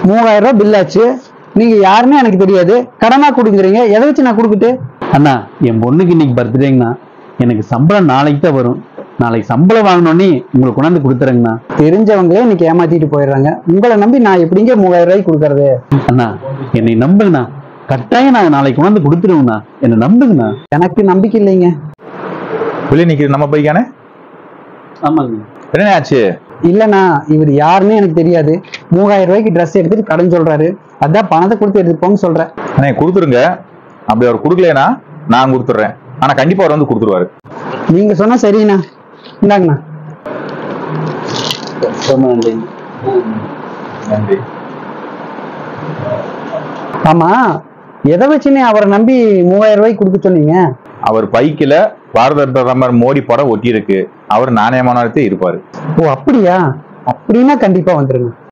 மூவாயிரம் ரூபாய் பில் ஆச்சு நீங்க யாருன்னு எனக்கு தெரியாது கடனா கொடுக்குறீங்க எதை வச்சு நான் கொடுக்கட்டு அண்ணா என் பொண்ணுக்கு இன்னைக்கு பர்த்டேங்கண்ணா எனக்கு சம்பளம் நாளைக்கு தான் வரும் நாளைக்கு சம்பளம் வாங்கினோடனே உங்களுக்கு கொண்டாந்து கொடுத்துறேங்கண்ணா தெரிஞ்சவங்களே இன்னைக்கு ஏமாத்திட்டு போயிடுறாங்க உங்களை நம்பி நான் எப்படிங்க மூவாயிரம் ரூபாய்க்கு கொடுக்கறது அண்ணா என்னை நம்புங்கண்ணா கட்டாயம் நான் நாளைக்கு கொண்டாந்து கொடுத்துருவேண்ணா என்னை நம்புங்கண்ணா எனக்கு நம்பிக்கை இல்லைங்க வெளியே நிக்கிற நம்ம பைக்கானே ஆமாங்க என்ன ஆச்சு இல்லண்ணா இவர் யாருன்னு எனக்கு தெரியாது மூவாயிரம் ரூபாய்க்கு ட்ரெஸ் எடுத்துட்டு கடன் சொல்றாரு அதான் பணத்தை கொடுத்து எடுத்துட்டு போங்க சொல்றேன் அண்ணே கொடுத்துருங்க அப்படி அவர் கொடுக்கலனா நான் கொடுத்துட்றேன் ஆனா கண்டிப்பா அவர் வந்து கொடுத்துருவாரு நீங்க சொன்னா சரிண்ணா இந்தாங்கண்ணா ரொம்ப நன்றி நன்றி ஆமா எதை வச்சுன்னு அவரை நம்பி மூவாயிரம் ரூபாய்க்கு கொடுக்க சொன்னீங்க அவர் பைக்கில் பாரத பிரதமர் மோடி படம் ஒட்டி இருக்கு அவர் நாணயமானத்தே இருப்பாரு ஓ அப்படியா அப்படின்னா கண்டிப்பா வந்துருங்க